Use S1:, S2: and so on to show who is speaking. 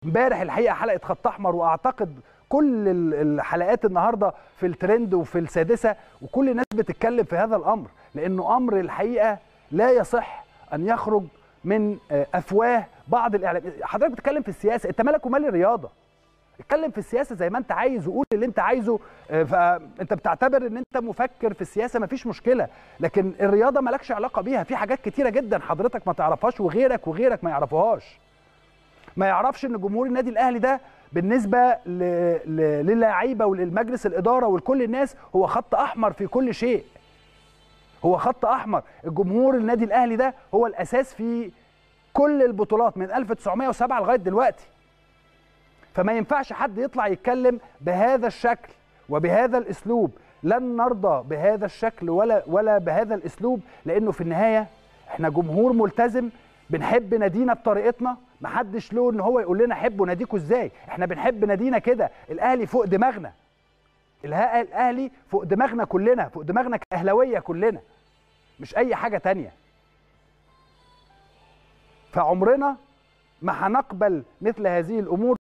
S1: امبارح الحقيقه حلقه خط احمر واعتقد كل ال- الحلقات النهارده في الترند وفي السادسه وكل الناس بتتكلم في هذا الامر لانه امر الحقيقه لا يصح ان يخرج من آه، افواه بعض الاعلام حضرتك بتتكلم في السياسه انت مالك ومال الرياضه اتكلم في السياسه زي ما انت عايز وقول اللي انت عايزه آه، فانت بتعتبر ان انت مفكر في السياسه مفيش مشكله لكن الرياضه مالكش علاقه بيها في حاجات كتيره جدا حضرتك ما تعرفهاش وغيرك وغيرك ما يعرفوهاش ما يعرفش ان جمهور النادي الاهلي ده بالنسبه ل... ل... للاعيبه وللمجلس الاداره ولكل الناس هو خط احمر في كل شيء هو خط احمر الجمهور النادي الاهلي ده هو الاساس في كل البطولات من 1907 لغايه دلوقتي فما ينفعش حد يطلع يتكلم بهذا الشكل وبهذا الاسلوب لن نرضى بهذا الشكل ولا ولا بهذا الاسلوب لانه في النهايه احنا جمهور ملتزم بنحب نادينا بطريقتنا محدش له ان هو يقول لنا حبوا ناديكوا ازاي احنا بنحب نادينا كده الاهلي فوق دماغنا الها- الاهلي فوق دماغنا كلنا فوق دماغنا كاهلاويه كلنا مش اي حاجه تانية فعمرنا ما هنقبل مثل هذه الامور